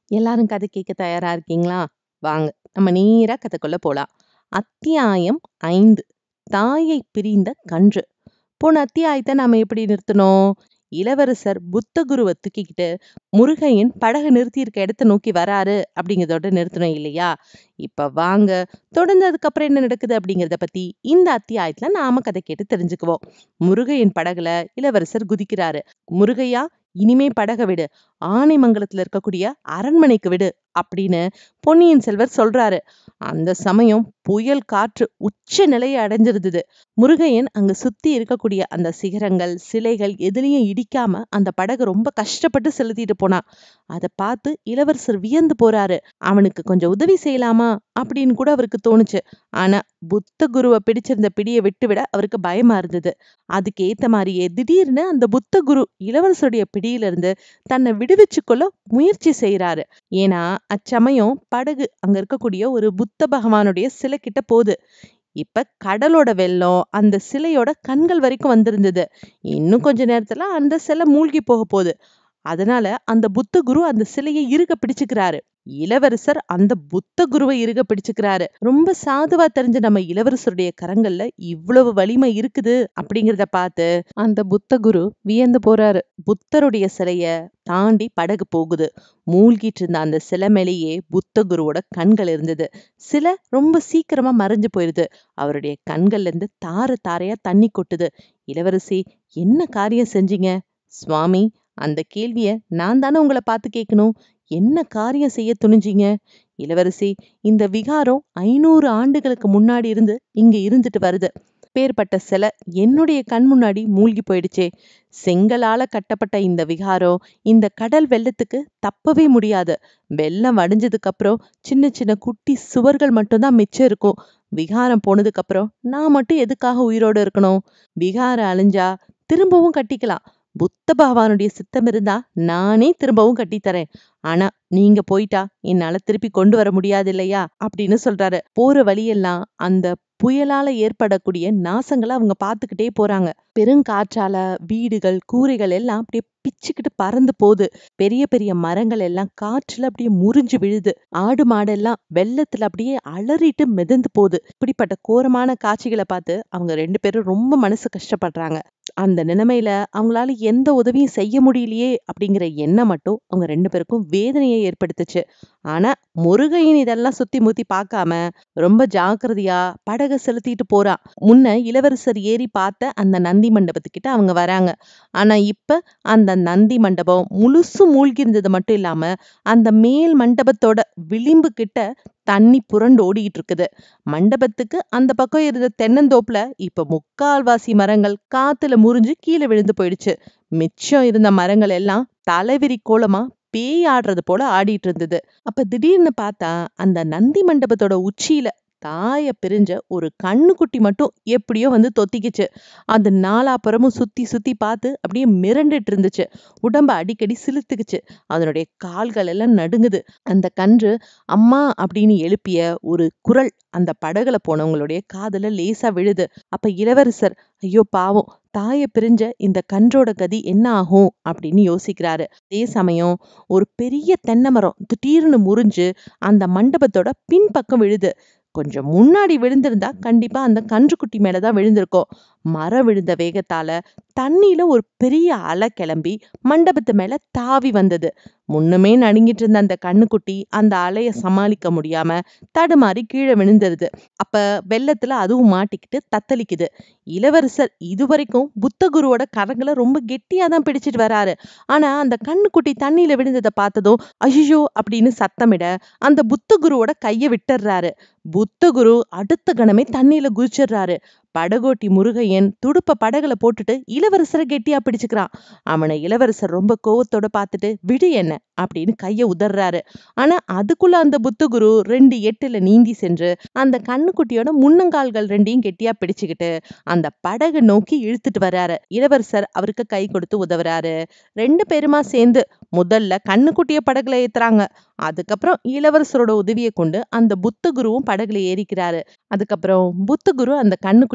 எல்லாரும் கதை கேட்க தயாரா இருக்கீங்களா? வாங்க, நம்ம நேரா கதைக்குள்ள போலாம். அத்தியாயம் 5 தாயைப் பிரிந்த கன்று. போன அத்தியாயத்த நாம எப்படி நிறுத்துனோம்? இளவரசர் புத்தகுருவ தூக்கிக்கிட்டு முருகையன் படக நிறுத்தியிருக்க இடத்த நோக்கி வராரு அப்படிங்கிறதோட நிறுத்தணும் இல்லையா? இப்ப வாங்க, தொடர்ந்து அதுக்கப்புறம் என்ன நடக்குது அப்படிங்கிறத பத்தி இந்த அத்தியாயத்துல நாம கதை கேட்டு தெரிஞ்சுக்குவோம். முருகையன் படகுல இளவரசர் குதிக்கிறாரு. முருகையா இனிமே படக விடு. ஆனைமங்கலத்துல இருக்கக்கூடிய அரண்மனைக்கு விடு அப்படின்னு பொன்னியின் செல்வர் சொல்றாரு. அந்த சமயம் புயல் காற்று உச்ச நிலையை அடைஞ்சிருந்தது. முருகையன் அங்க சுத்தி இருக்கக்கூடிய அந்த சிகரங்கள், சிலைகள் எதுலயும் இடிக்காம அந்த படகு ரொம்ப கஷ்டப்பட்டு செலுத்திட்டு போனான். அத பார்த்து இளவரசர் வியந்து போறாரு. அவனுக்கு கொஞ்சம் உதவி செய்யலாமா அப்படின்னு கூட அவருக்கு தோணுச்சு. ஆனா புத்த குருவ பிடிச்சிருந்த பிடிய விட்டுவிட அவருக்கு பயமா இருந்தது. அதுக்கு ஏத்த மாதிரியே திடீர்னு அந்த புத்த குரு இளவரசருடைய பிடியில இருந்து தன்னை விடுவிச்சுக் கொள்ள முயற்சி செய்யறாரு. ஏன்னா அச்சமயம் படகு அங்க இருக்கக்கூடிய ஒரு புத்த பகவானுடைய சிலை கிட்ட போகுது. இப்ப கடலோட வெள்ளம் அந்த சிலையோட கண்கள் வரைக்கும் வந்திருந்தது. இன்னும் கொஞ்ச நேரத்துல அந்த சிலை மூழ்கி போக போகுது. அதனால அந்த புத்த குரு அந்த சிலையை இறுக பிடிச்சுக்கிறாரு. இளவரசர் அந்த புத்த குருவை இறுக பிடிச்சுக்கிறாரு. ரொம்ப சாதுவா தெரிஞ்ச நம்ம இளவரசருடைய கரங்கள்ல இவ்வளவு வலிமை இருக்குது அப்படிங்கறத பார்த்து அந்த புத்த குரு வியந்து போறாரு. புத்தருடைய சிலைய தாண்டி படகு போகுது. மூழ்கிட்டு இருந்த அந்த சிலை மேலேயே புத்த குருவோட கண்கள் இருந்தது. சிலை ரொம்ப சீக்கிரமா மறைஞ்சு போயிருது. அவருடைய கண்கள்ல இருந்து தார தாரையா தண்ணி கொட்டுது. இளவரசி என்ன காரியம் செஞ்சீங்க? சுவாமி அந்த கேள்விய நான் தானே உங்களை பார்த்து கேட்கணும். என்ன காரியம் செய்ய துணிஞ்சீங்க? இளவரசி இந்த விகாரம் ஐநூறு ஆண்டுகளுக்கு முன்னாடி இருந்து இங்க இருந்துட்டு வருது. பேர்பட்ட சிலை என்னுடைய கண் முன்னாடி மூழ்கி போயிடுச்சே. செங்கலால கட்டப்பட்ட இந்த விகாரம் இந்த கடல் வெள்ளத்துக்கு தப்பவே முடியாது. வெள்ளம் வடிஞ்சதுக்கு அப்புறம் சின்ன சின்ன குட்டி சுவர்கள் மட்டும்தான் மிச்சம் இருக்கும். விகாரம் போனதுக்கு அப்புறம் நான் மட்டும் எதுக்காக உயிரோட இருக்கணும்? விகாரம் அழிஞ்சா திரும்பவும் கட்டிக்கலாம். புத்த பகவானுடைய சித்தம் இருந்தா நானே திரும்பவும் கட்டித்தரேன். ஆனா நீங்க போயிட்டா என்னால திருப்பி கொண்டு வர முடியாது இல்லையா அப்படின்னு சொல்றாரு. போற வழியெல்லாம் அந்த புயலால ஏற்படக்கூடிய நாசங்களை அவங்க பார்த்துக்கிட்டே போறாங்க. பெருங்காற்றால வீடுகள், கூரைகள் எல்லாம் அப்படியே பிச்சுக்கிட்டு பறந்து போகுது. பெரிய பெரிய மரங்கள் எல்லாம் காற்றுல அப்படியே முறிஞ்சு விழுது. ஆடு மாடெல்லாம் வெள்ளத்துல அப்படியே அலறிட்டு மிதந்து போகுது. இப்படிப்பட்ட கோரமான காட்சிகளை பார்த்து அவங்க ரெண்டு பேரும் ரொம்ப மனசு கஷ்டப்படுறாங்க. அந்த நிலைமையில அவங்களால எந்த உதவியும் செய்ய முடியலையே அப்படிங்கிற எண்ணம் மட்டும் அவங்க ரெண்டு பேருக்கும் வேதனையை ஏற்படுத்துச்சு. ஆனா முருகையன் இதெல்லாம் சுத்தி முத்தி பார்க்காம ரொம்ப ஜாக்கிரதையா படக செலுத்திட்டு போறான். முன்ன இளவரசர் ஏறி பார்த்த அந்த நந்தி மண்டபத்துக்கிட்ட அவங்க வராங்க. ஆனா இப்ப அந்த நந்தி மண்டபம் முழுசும் மூழ்கி இருந்தது மட்டும் இல்லாம அந்த மேல் மண்டபத்தோட விளிம்பு கிட்ட தண்ணி புரண்டு ஓடிட்டு இருக்குது. மண்டபத்துக்கு அந்த பக்கம் இருந்த தென்னந்தோப்புல இப்ப முக்கால்வாசி மரங்கள் காத்துல முறிஞ்சு கீழே விழுந்து போயிடுச்சு. மிச்சம் இருந்த மரங்கள் எல்லாம் தலைவிரி கோலமா பேய் ஆடுறது போல ஆடிட்டு இருந்தது. அப்ப திடீர்னு பார்த்தா அந்த நந்தி மண்டபத்தோட உச்சியில தாய பிரிஞ்ச ஒரு கண்ணுக்குட்டி மட்டும் எப்படியோ வந்து தொத்திக்கிச்சு. அது நாலாபுறமும் சுத்தி சுத்தி பார்த்து அப்படியே மிரண்டுட்டு இருந்துச்சு. உடம்ப அடிக்கடி சிலுத்துக்குச்சு. அதனுடைய கால்கள் எல்லாம் நடுங்குது. அந்த கன்று அம்மா அப்படின்னு எழுப்பிய ஒரு குரல் அந்த படகுல போனவங்களுடைய காதுல லேசா விழுது. அப்ப இளவரசர் ஐயோ பாவம் தாய பிரிஞ்ச இந்த கன்றோட கதி என்ன ஆகும் அப்படின்னு யோசிக்கிறாரு. அதே சமயம் ஒரு பெரிய தென்னை மரம் திடீர்னு முறிஞ்சு அந்த மண்டபத்தோட பின்பக்கம் விழுது. கொஞ்சம் முன்னாடி விழுந்திருந்தா கண்டிப்பா அந்த கன்றுக்குட்டி மேலதான் விழுந்திருக்கும். மரம் விழுந்த வேகத்தால தண்ணியில ஒரு பெரிய அலை கிளம்பி மண்டபத்து மேல தாவி வந்தது. முன்னமே நடுங்கிட்டு இருந்த அந்த கண்ணுக்குட்டி அந்த அலைய சமாளிக்க முடியாம தடுமாறி கீழே விழுந்துருது. அப்ப வெள்ளத்துல அதுவும் மாட்டிக்கிட்டு தத்தளிக்குது. இளவரசர் இதுவரைக்கும் புத்த குருவோட கரங்களை ரொம்ப கெட்டியா தான் பிடிச்சிட்டு வராரு. ஆனா அந்த கண்ணுக்குட்டி தண்ணியில விழுந்ததை பார்த்ததும் ஐயோ அப்படின்னு சத்தமிட அந்த புத்த குருவோட கைய விட்டுறாரு. புத்த குரு அடுத்த கணமே தண்ணியில குதிச்சிடுறாரு. படகோட்டி முருகையன் துடுப்ப படகுல போட்டுட்டு இளவரசரை கெட்டியா பிடிச்சுக்கிறான். அவனை இளவரசர் ரொம்ப கோவத்தோட பார்த்துட்டு விடு என்ன அப்படின்னு கைய உதறாரு. ஆனா அதுக்குள்ள அந்த புத்தகுரு ரெண்டு எட்டுல நீந்தி சென்று அந்த கண்ணுக்குட்டியோட முன்னங்கால்கள் ரெண்டையும் கெட்டியா பிடிச்சுக்கிட்டு அந்த படகை நோக்கி இழுத்துட்டு வர்றாரு. இளவரசர் அவருக்கு கை கொடுத்து உதவுறாரு. ரெண்டு பேருமா சேர்ந்து முதல்ல கண்ணுக்குட்டிய படகுல ஏத்துறாங்க. அதுக்கப்புறம் இளவரசரோட உதவியை கொண்டு அந்த புத்த குருவும் படகுல ஏறிக்கிறாரு. அதுக்கப்புறம் புத்த குரு அந்த கண்ணுக்குட்டி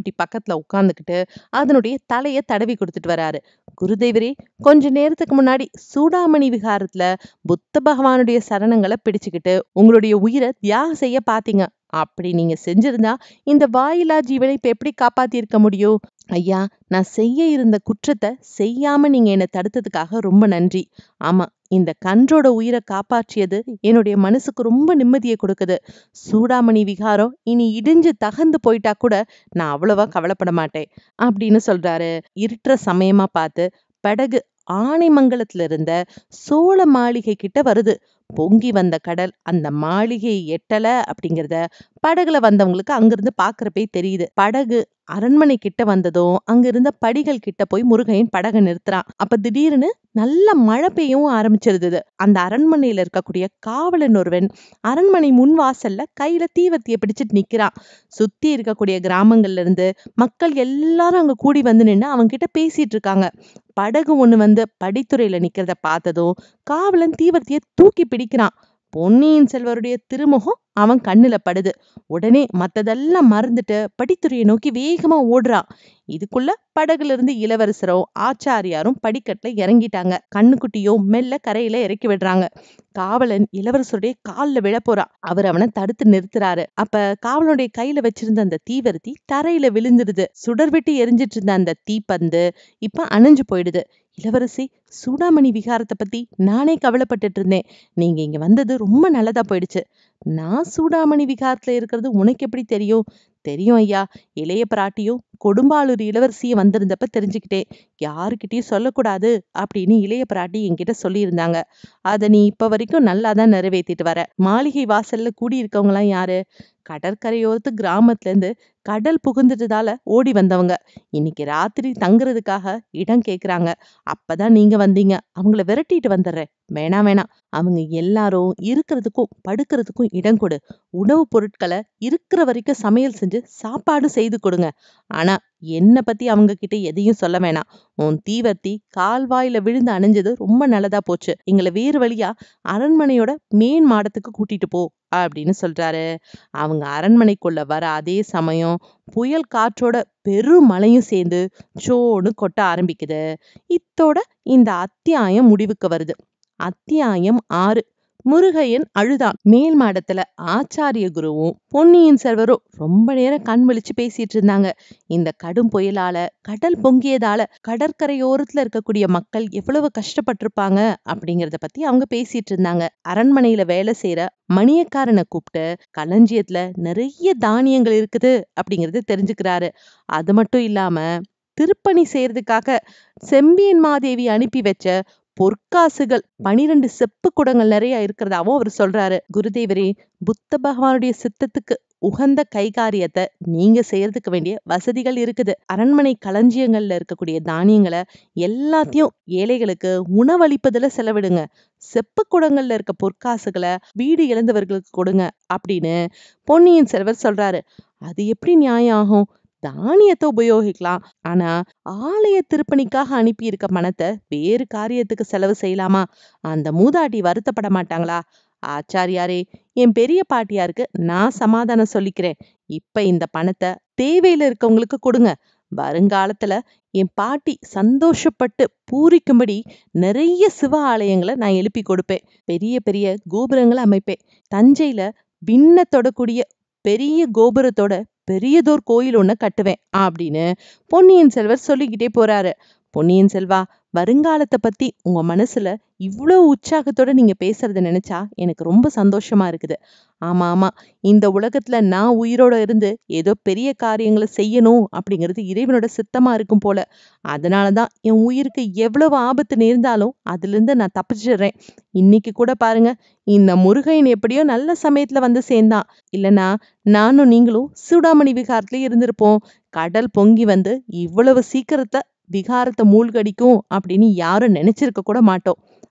பாம்புட்டி பக்கத்துல உட்கார்ந்துகிட்டு அதனுடைய தலைய தடவி கொடுத்துட்டு வராரு குருதேவரே கொஞ்ச நேரத்துக்கு முன்னாடி சூடாமணி விகாரத்துல புத்த பகவானுடைய சரணங்களை பிடிச்சுக்கிட்டு உங்களுடைய உயிரை தியாகம் செய்ய பாத்தீங்க அப்படி நீங்க செஞ்சிருந்தா இந்த வாயிலா ஜீவனை இப்ப எப்படி காப்பாத்தி இருக்க முடியும் ஐயா நான் செய்ய இருந்த குற்றத்தை செய்யாம நீங்க என்னை தடுத்ததுக்காக ரொம்ப நன்றி ஆமா இந்த கன்றோட உயிரை காப்பாற்றியது என்னுடைய மனசுக்கு ரொம்ப நிம்மதியை கொடுக்குது சூடாமணி விகாரம் இனி இடிஞ்சு தகந்து போயிட்டா கூட நான் அவ்வளவா கவலைப்பட மாட்டேன் அப்படின்னு சொல்றாரு இருட்டுற சமயமா பார்த்து படகு ஆனைமங்கலத்துல இருந்த சோழ மாளிகை கிட்ட வருது பொங்கி வந்த கடல் அந்த மாளிகையை எட்டல அப்படிங்கறத படகுல வந்தவங்களுக்கு அங்கிருந்து பாக்குறப்பே தெரியுது படகு அரண்மனை கிட்ட வந்ததும் அங்க இருந்த படிகள் கிட்ட போய் முருகையன் படகை நிறுத்துறான் அப்ப திடீர்னு நல்ல மழை பெய்யவும் ஆரம்பிச்சிருந்தது அந்த அரண்மனையில இருக்கக்கூடிய காவலன் ஒருவன் அரண்மனை முன் வாசல்ல கையில தீவர்த்திய பிடிச்சிட்டு நிக்கிறான் சுத்தி இருக்கக்கூடிய கிராமங்கள்ல இருந்து மக்கள் எல்லாரும் அங்க கூடி வந்து நின்னு அவங்க கிட்ட பேசிட்டு இருக்காங்க படகு ஒண்ணு வந்து படித்துறையில நிக்கிறத பார்த்ததும் காவலன் தீவர்த்திய தூக்கி பிடிக்கிறான் பொன்னியின் செல்வருடைய திருமுகம் அவன் கண்ணுல படுது உடனே மத்ததெல்லாம் மறந்துட்டு படித்துறையை நோக்கி வேகமா ஓடுறான் இதுக்குள்ள படகுல இருந்து இளவரசரும் ஆச்சாரியாரும் படிக்கட்டுல இறங்கிட்டாங்க கண்ணுக்குட்டியோ மெல்ல கரையில இறக்கி விடுறாங்க காவலன் இளவரசருடைய கால்ல விழ போறான் அவர் அவனை தடுத்து நிறுத்துறாரு அப்ப காவலனுடைய கையில வச்சிருந்த அந்த தீவர்த்தி தரையில விழுந்துடுது சுடர் விட்டு எரிஞ்சிட்டு இருந்த அந்த தீப்பந்து இப்ப அணைஞ்சு போயிடுது இளவரசி சூடாமணி விகாரத்தை பத்தி நானே கவலைப்பட்டுட்டு இருந்தேன் நீங்க இங்க வந்தது ரொம்ப நல்லதா போயிடுச்சு நான் சூடாமணி விகாரத்துல இருக்கிறது உனக்கு எப்படி தெரியும் தெரியும் ஐயா இளைய பிராட்டியும் கொடும்பாளூர் இளவரசியும் வந்திருந்தப்ப தெரிஞ்சுக்கிட்டேன் யாருக்கிட்டயும் சொல்லக்கூடாது அப்படின்னு இளைய பிராட்டி என்கிட்ட சொல்லியிருந்தாங்க அத நீ இப்ப வரைக்கும் நல்லா தான் நிறைவேத்திட்டு வர மாளிகை வாசல்ல கூடி இருக்கவங்க எல்லாம் யாரு கடற்கரையோரத்து கிராமத்துல இருந்து கடல் புகுந்துட்டதால ஓடி வந்தவங்க இன்னைக்கு ராத்திரி தங்குறதுக்காக இடம் கேக்குறாங்க அப்பதான் நீங்க வந்தீங்க அவங்கள விரட்டிட்டு வந்துடுறேன் வேணாம் வேணாம் அவங்க எல்லாரும் இருக்கிறதுக்கும் படுக்கிறதுக்கும் இடம் கொடு உணவுப் பொருட்களை இருக்கிற வரைக்கும் சமையல் செஞ்சு சாப்பாடு செய்து கொடுங்க ஆனா என்ன பத்தி அவங்க கிட்ட எதையும் சொல்ல வேணாம் உன் தீவர்த்தி கால்வாயில விழுந்து அணைஞ்சது ரொம்ப நல்லதா போச்சு எங்களை வேறு வழியா அரண்மனையோட மேன் மாடத்துக்கு கூட்டிட்டு போ அப்படின்னு சொல்றாரு அவங்க அரண்மனைக்குள்ள வர அதே சமயம் புயல் காற்றோட பெரும் மழையும் சேர்ந்து சோன்னு கொட்ட ஆரம்பிக்குது இத்தோட இந்த அத்தியாயம் முடிவுக்கு வருது அத்தியாயம் ஆறு முருகையன் அழுதான் மேல் மாடத்துல ஆச்சாரிய குருவும் பொன்னியின் செல்வரும் ரொம்ப நேரம் கண் விழிச்சு பேசிட்டு இருந்தாங்க இந்த கடும் புயலால கடல் பொங்கியதால கடற்கரையோரத்துல இருக்கக்கூடிய மக்கள் எவ்வளவு கஷ்டப்பட்டிருப்பாங்க அப்படிங்கறத பத்தி அவங்க பேசிட்டு இருந்தாங்க அரண்மனையில வேலை செய்யற மணியக்காரனை கூப்பிட்டு களஞ்சியத்துல நிறைய தானியங்கள் இருக்குது அப்படிங்கறத தெரிஞ்சுக்கிறாரு அது மட்டும் இல்லாம திருப்பணி செய்யறதுக்காக செம்பியன் மாதேவி அனுப்பி வச்ச பொற்காசுகள் பனிரெண்டு செப்பு குடங்கள் நிறைய இருக்கிறதாவும் அவர் சொல்றாரு குருதேவரே புத்த பகவானுடைய சித்தத்துக்கு உகந்த கைகாரியத்தை நீங்க செய்யறதுக்கு வேண்டிய வசதிகள் இருக்குது அரண்மனை களஞ்சியங்கள்ல இருக்கக்கூடிய தானியங்களை எல்லாத்தையும் ஏழைகளுக்கு உணவளிப்பதுல செலவிடுங்க செப்பு குடங்கள்ல இருக்க பொற்காசுகளை வீடு இழந்தவர்களுக்கு கொடுங்க அப்படின்னு பொன்னியின் செல்வர் சொல்றாரு அது எப்படி நியாயம் ஆகும் தானியத்தை உபயோகிக்கலாம் ஆனா ஆலய திருப்பணிக்காக அனுப்பி இருக்க பணத்தை வேறு காரியத்துக்கு செலவு செய்யலாமா அந்த மூதாட்டி வருத்தப்பட மாட்டாங்களா ஆச்சாரியாரே என் பெரிய பாட்டியாருக்கு நான் சமாதானம் சொல்லிக்கிறேன் இப்ப இந்த பணத்தை தேவையில இருக்கவங்களுக்கு கொடுங்க வருங்காலத்துல என் பாட்டி சந்தோஷப்பட்டு பூரிக்கும்படி நிறைய சிவ ஆலயங்களை நான் எழுப்பி கொடுப்பேன் பெரிய பெரிய கோபுரங்களை அமைப்பேன் தஞ்சையில விண்ண தொடக்கூடிய பெரிய கோபுரத்தோட பெரியதோர் கோயில் ஒண்ண கட்டுவேன் அப்படின்னு பொன்னியின் செல்வர் சொல்லிக்கிட்டே போறாரு பொன்னியின் செல்வா வருங்காலத்தை பத்தி உங்க மனசுல இவ்வளவு உற்சாகத்தோட நீங்க பேசுறத நினைச்சா எனக்கு ரொம்ப சந்தோஷமா இருக்குது ஆமா ஆமா இந்த உலகத்துல நான் உயிரோட இருந்து ஏதோ பெரிய காரியங்களை செய்யணும் அப்படிங்கிறது இறைவனோட சித்தமா இருக்கும் போல அதனாலதான் என் உயிருக்கு எவ்வளவு ஆபத்து நேர்ந்தாலும் அதுல இருந்து நான் தப்பிச்சிடுறேன் இன்னைக்கு கூட பாருங்க இந்த முருகையன் எப்படியோ நல்ல சமயத்துல வந்து சேர்ந்தான் இல்லனா நானும் நீங்களும் சூடாமணி விகாரத்துல இருந்திருப்போம் கடல் பொங்கி வந்து இவ்வளவு சீக்கிரத்தை விகாரத்தை மூழ்கடிக்கும் அப்படின்னு யாரும் நினைச்சிருக்க கூட மாட்டோம்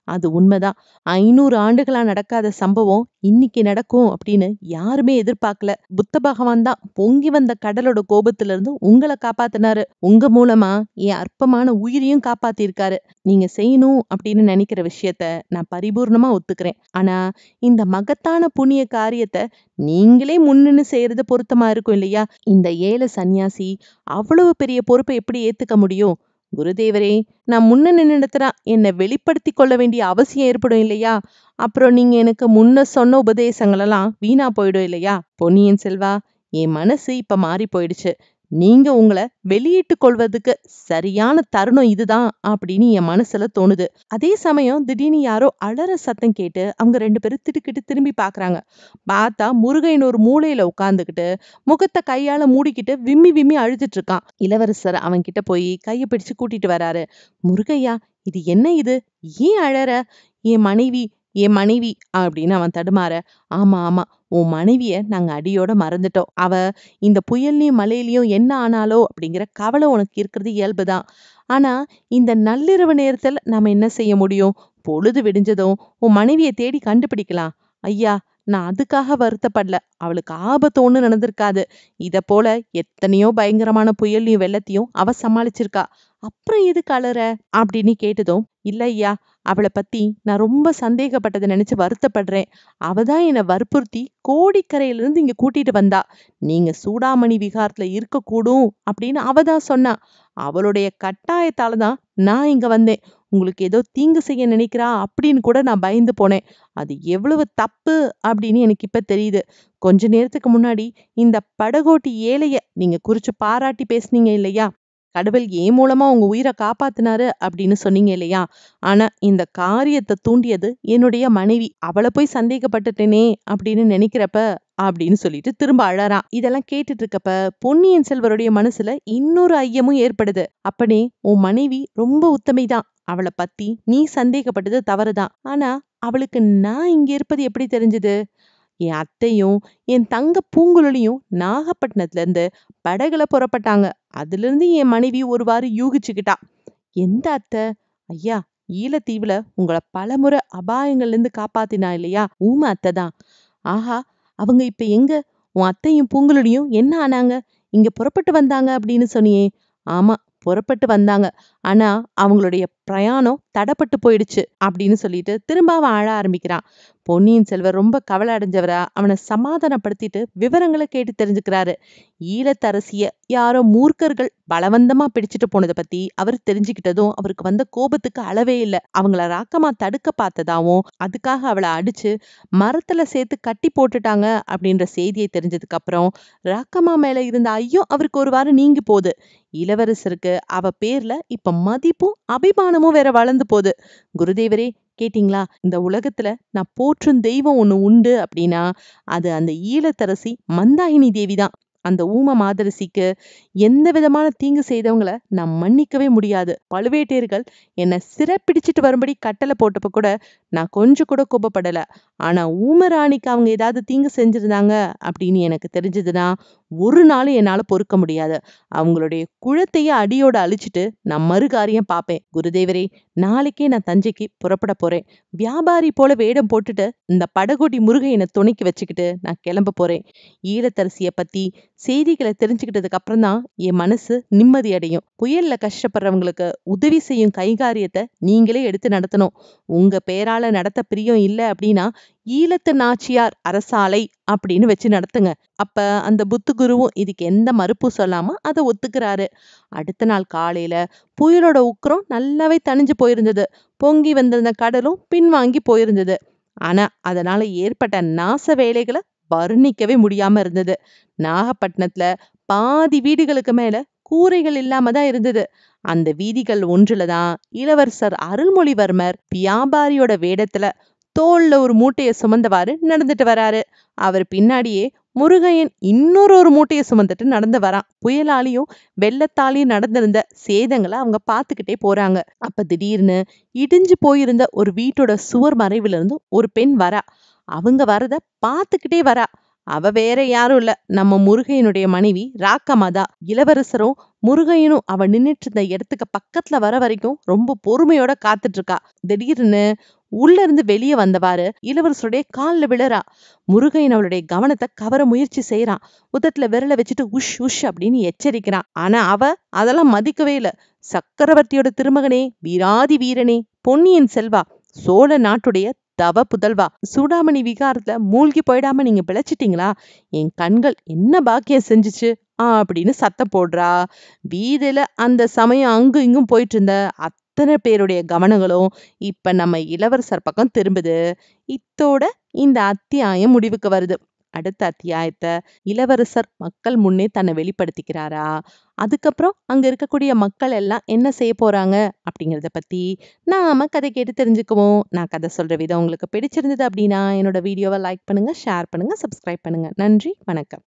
அது உண்மைதான் ஐநூறு ஆண்டுகளா நடக்காத சம்பவம் இன்னைக்கு நடக்கும் அப்படின்னு யாருமே எதிர்பார்க்கல புத்த பகவான் தான் பொங்கி வந்த கடலோட கோபத்துல இருந்து உங்களை காப்பாத்தினாரு உங்க மூலமா என் அற்பமான உயிரையும் காப்பாத்திருக்காரு நீங்க செய்யணும் அப்படின்னு நினைக்கிற விஷயத்த நான் பரிபூர்ணமா ஒத்துக்கிறேன் ஆனா இந்த மகத்தான புண்ணிய காரியத்தை நீங்களே முன்னின்னு செய்யறது பொருத்தமா இருக்கும் இல்லையா இந்த ஏழை சன்னியாசி அவ்வளவு பெரிய பொறுப்பை எப்படி ஏத்துக்க முடியும் குருதேவரே நான் முன்ன நின்னுடத்துனா என்னை வெளிப்படுத்தி கொள்ள வேண்டிய அவசியம் ஏற்படும் இல்லையா அப்புறம் நீங்க எனக்கு முன்ன சொன்ன உபதேசங்கள் எல்லாம் வீணா போயிடும் இல்லையா பொன்னியின் செல்வா என் மனசு இப்ப மாறி போயிடுச்சு நீங்க உங்களை வெளியிட்டு கொள்வதுக்கு சரியான தருணம் இதுதான் அப்படின்னு என் மனசுல தோணுது அதே சமயம் திடீர்னு யாரோ அலற சத்தம் கேட்டு அவங்க ரெண்டு பேரும் திடுக்கிட்டு திரும்பி பாக்குறாங்க பார்த்தா முருகையின் ஒரு மூலையில உட்கார்ந்துகிட்டு முகத்தை கையால மூடிக்கிட்டு விம்மி விம்மி அழுதுட்டு இருக்கான் இளவரசர் அவன் கிட்ட போய் கைய பிடிச்சு கூட்டிட்டு வராரு முருகையா இது என்ன இது ஏன் அழற என் மனைவி என் மனைவி அப்படின்னு அவன் தடுமாற ஆமா ஆமா உன் மனைவிய நாங்க அடியோட மறந்துட்டோம் அவ இந்த புயல்லையும் மழையிலயும் என்ன ஆனாலோ அப்படிங்கிற கவலை உனக்கு இருக்கிறது இயல்புதான் ஆனா இந்த நள்ளிரவு நேரத்துல நாம என்ன செய்ய முடியும் பொழுது விடிஞ்சதும் உன் மனைவியை தேடி கண்டுபிடிக்கலாம் ஐயா நான் அதுக்காக வருத்தப்படல அவளுக்கு ஆபத்து ஒண்ணு நடந்திருக்காது இத போல எத்தனையோ பயங்கரமான புயல்லையும் வெள்ளத்தையும் அவ சமாளிச்சிருக்கா அப்புறம் எதுக்கு அலற அப்படின்னு கேட்டதும் இல்ல ஐயா அவளை பத்தி நான் ரொம்ப சந்தேகப்பட்டதை நினைச்சு வருத்தப்படுறேன் அவதான் என்னை வற்புறுத்தி கோடிக்கரையில இருந்து இங்க கூட்டிட்டு வந்தா நீங்க சூடாமணி விகாரத்துல இருக்கக்கூடும் அப்படின்னு அவதான் சொன்னா அவளுடைய கட்டாயத்தால தான் நான் இங்க வந்தேன் உங்களுக்கு ஏதோ தீங்கு செய்ய நினைக்கிறா அப்படின்னு கூட நான் பயந்து போனேன் அது எவ்வளவு தப்பு அப்படின்னு எனக்கு இப்ப தெரியுது கொஞ்ச நேரத்துக்கு முன்னாடி இந்த படகோட்டி ஏழைய நீங்க குறிச்சு பாராட்டி பேசுனீங்க இல்லையா கடவுள் ஏன் மூலமா உங்க உயிரை காப்பாத்தினாரு அப்படின்னு சொன்னீங்க இல்லையா ஆனா இந்த காரியத்தை தூண்டியது என்னுடைய மனைவி அவளை போய் சந்தேகப்பட்டுட்டேனே அப்படின்னு நினைக்கிறப்ப அப்படின்னு சொல்லிட்டு திரும்ப அழறான் இதெல்லாம் கேட்டுட்டு இருக்கப்ப பொன்னியின் செல்வருடைய மனசுல இன்னொரு ஐயமும் ஏற்படுது அப்பனே உன் மனைவி ரொம்ப உத்தமைதான் அவளை பத்தி நீ சந்தேகப்பட்டது தவறுதான் ஆனா அவளுக்கு நான் இங்க இருப்பது எப்படி தெரிஞ்சது என் அத்தையும் என் தங்க பூங்குழலியும் நாகப்பட்டினத்துல இருந்து படகுல புறப்பட்டாங்க அதுல இருந்து என் மனைவி ஒருவாறு யூகிச்சுக்கிட்டா எந்த அத்தை ஐயா ஈழத்தீவுல உங்களை பலமுறை அபாயங்கள்ல இருந்து காப்பாத்தினா இல்லையா ஊம அத்தை தான் ஆஹா அவங்க இப்ப எங்க உன் அத்தையும் பூங்குழலியும் என்ன ஆனாங்க இங்க புறப்பட்டு வந்தாங்க அப்படின்னு சொன்னியே ஆமா புறப்பட்டு வந்தாங்க ஆனா அவங்களுடைய பிரயாணம் தடப்பட்டு போயிடுச்சு அப்படின்னு சொல்லிட்டு திரும்ப அவன் அழ ஆரம்பிக்கிறான் பொன்னியின் செல்வர் ரொம்ப கவலை அடைஞ்சவரா அவனை சமாதானப்படுத்திட்டு விவரங்களை கேட்டு தெரிஞ்சுக்கிறாரு ஈழத்தரசிய யாரோ மூர்க்கர்கள் பலவந்தமா பிடிச்சிட்டு போனதை பத்தி அவர் தெரிஞ்சுக்கிட்டதும் அவருக்கு வந்த கோபத்துக்கு அளவே இல்லை அவங்கள ராக்கமா தடுக்க பார்த்ததாவும் அதுக்காக அவளை அடிச்சு மரத்துல சேர்த்து கட்டி போட்டுட்டாங்க அப்படின்ற செய்தியை தெரிஞ்சதுக்கு அப்புறம் ராக்கம்மா மேல இருந்த ஐயோ அவருக்கு ஒரு வாரம் நீங்கி போகுது இளவரசருக்கு அவ பேர்ல இப்ப மதிப்பும் அபிமானமும் வேற வளர்ந்து போகுது குருதேவரே கேட்டிங்களா இந்த உலகத்துல நான் போற்றும் தெய்வம் ஒண்ணு உண்டு அப்படின்னா அது அந்த ஈழத்தரசி மந்தாகினி தேவிதான் அந்த ஊம மாதரசிக்கு எந்த விதமான தீங்கு செய்தவங்கள நான் மன்னிக்கவே முடியாது பழுவேட்டையர்கள் என்னை சிறப்பிடிச்சிட்டு வரும்படி கட்டளை போட்டப்ப கூட நான் கொஞ்சம் கூட கோபப்படல ஆனா ஊமராணிக்கு அவங்க ஏதாவது தீங்கு செஞ்சிருந்தாங்க அப்படின்னு எனக்கு தெரிஞ்சதுன்னா ஒரு நாளும் என்னால பொறுக்க முடியாது அவங்களுடைய குழத்தையே அடியோட அழிச்சிட்டு நான் மறுகாரியம் பார்ப்பேன் குருதேவரே நாளைக்கே நான் தஞ்சைக்கு புறப்பட போறேன் வியாபாரி போல வேடம் போட்டுட்டு இந்த படகோட்டி முருகையனை துணைக்கு வச்சுக்கிட்டு நான் கிளம்ப போறேன் ஈழத்தரசிய பத்தி செய்திகளை தெரிஞ்சுக்கிட்டதுக்கு அப்புறம் தான் என் மனசு நிம்மதி அடையும் புயல்ல கஷ்டப்படுறவங்களுக்கு உதவி செய்யும் கைகாரியத்தை நீங்களே எடுத்து நடத்தணும் உங்க பேரால நடத்த பிரியம் இல்லை அப்படின்னா ஈழத்து நாச்சியார் அரசாலை அப்படின்னு வச்சு நடத்துங்க அப்ப அந்த புத்து குருவும் இதுக்கு எந்த மறுப்பும் சொல்லாம அதை ஒத்துக்கிறாரு அடுத்த நாள் காலையில புயலோட உக்கரம் நல்லாவே தணிஞ்சு போயிருந்தது பொங்கி வந்திருந்த கடலும் பின்வாங்கி போயிருந்தது ஆனா அதனால ஏற்பட்ட நாச வேலைகளை வர்ணிக்கவே முடியாம இருந்தது நாகப்பட்டினத்துல பாதி வீடுகளுக்கு மேல கூரைகள் இல்லாம தான் இருந்தது அந்த வீதிகள் ஒன்றுல தான் இளவரசர் அருள்மொழிவர்மர் வியாபாரியோட வேடத்துல தோல்ல ஒரு மூட்டைய சுமந்தவாறு நடந்துட்டு வராரு அவர் பின்னாடியே முருகையன் இன்னொரு ஒரு மூட்டையை சுமந்துட்டு நடந்து வரான் புயலாலையும் வெள்ளத்தாலையும் நடந்திருந்த சேதங்களை அவங்க பார்த்துக்கிட்டே போறாங்க அப்ப திடீர்னு இடிஞ்சு போயிருந்த ஒரு வீட்டோட சுவர் மறைவுல இருந்து ஒரு பெண் வரா அவங்க வரத பார்த்துக்கிட்டே வரா அவ வேற யாரும் இல்ல நம்ம முருகையனுடைய மனைவி ராக்கமாதா இளவரசரும் முருகையனும் அவ நின்னுட்டு இருந்த இடத்துக்கு பக்கத்துல வர வரைக்கும் ரொம்ப பொறுமையோட காத்துட்டு இருக்கா திடீர்னு உள்ள இருந்து வெளியே வந்தவாறு இளவரசருடைய கால்ல விழறா முருகையன் அவளுடைய கவனத்தை கவர முயற்சி செய்யறான் உதட்டுல விரல வச்சுட்டு உஷ் உஷ் அப்படின்னு எச்சரிக்கிறான் ஆனா அவ அதெல்லாம் மதிக்கவே இல்ல சக்கரவர்த்தியோட திருமகனே வீராதி வீரனே பொன்னியின் செல்வா சோழ நாட்டுடைய தவ புதல்வா சூடாமணி விகாரத்துல மூழ்கி போயிடாம நீங்க பிழைச்சிட்டீங்களா என் கண்கள் என்ன பாக்கியம் செஞ்சுச்சு அப்படின்னு சத்தம் போடுறா வீதியில அந்த சமயம் அங்கும் இங்கும் போயிட்டு இருந்த அத்தனை பேருடைய கவனங்களும் இப்ப நம்ம இளவரசர் பக்கம் திரும்புது இத்தோட இந்த அத்தியாயம் முடிவுக்கு வருது அடுத்த அத்தியாயத்தை இளவரசர் மக்கள் முன்னே தன்னை வெளிப்படுத்திக்கிறாரா அதுக்கப்புறம் அங்க இருக்கக்கூடிய மக்கள் எல்லாம் என்ன செய்ய போறாங்க அப்படிங்கறத பத்தி நாம கதை கேட்டு தெரிஞ்சுக்குவோம் நான் கதை சொல்ற விதம் உங்களுக்கு பிடிச்சிருந்தது அப்படின்னா என்னோட வீடியோவை லைக் பண்ணுங்க ஷேர் பண்ணுங்க சப்ஸ்கிரைப் பண்ணுங்க நன்றி வணக்கம்